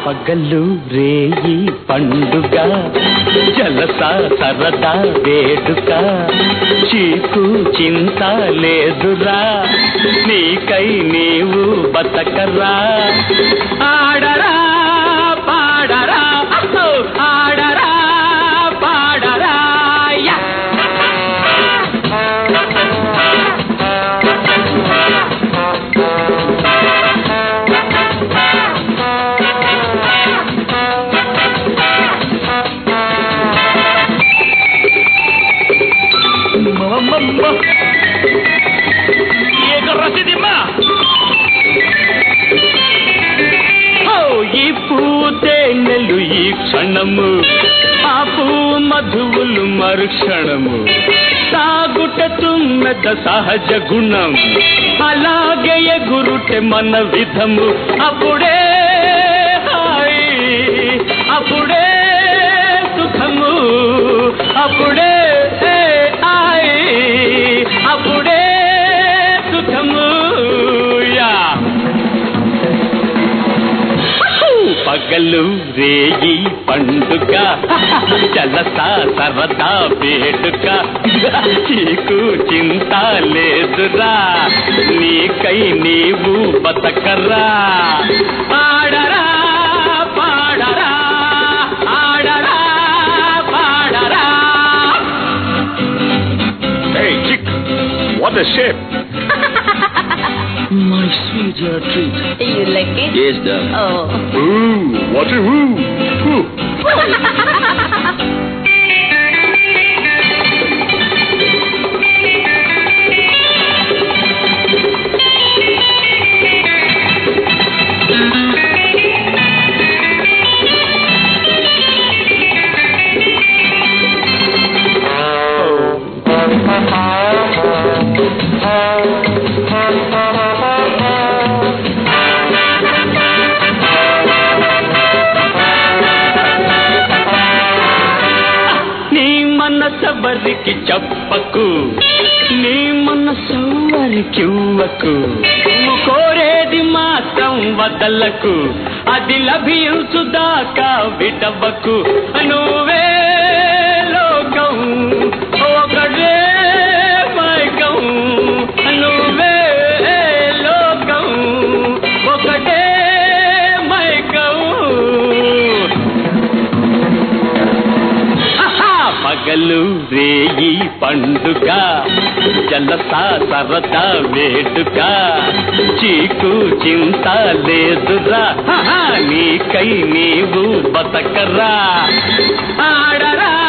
పగలు రేయి పండుగ జలస సరదా వేడుక చీకు చింత లేదురా నీకై నీవు బతకరా ఆడరా పాడరా అహో! ఆడరా పాడరా యా! మమ్మమ్మ. ఏక రసిదిమ్మా. ఓ, ఈ పూతేనెలు ఈ క్షణము ఆ పూ మధువులు మరుక్షణము సాగుట తుమ్మెద సహజ గుణం అలాగే ఎగురుటె మన విధము అప్పుడే హాయి అప్పుడే సుఖము అప్పుడే హాయి అప్పుడే సుఖము యా పగలు రేయి పండుగ జలస సరదా వేడుక చీకు చింత లేదురా నీకై నీవు బతకరా ఆడరా పాడరా ఆడరా పాడరా Hey, chick, what a shape. My sweet your treat You like it? Yes, darling. Oh. Ooh, what a woo. Woo. నీ మనసెవరికి చెప్పకు నీ మనసెవరికి ఇవ్వకు నువ్వు కోరేది మాత్రం వదలకు అది లభించుదాకా విడవకు నువ్వే లోకం ఒకటే మైకం నువ్వే లోకం ఒకటే మైకం ఆహా! పగలు రేయి పండుగ జలస సరదా వేడుక చీకు చింత లేదురా ఆహా! నీకై నీవు బతకరా ఆడరా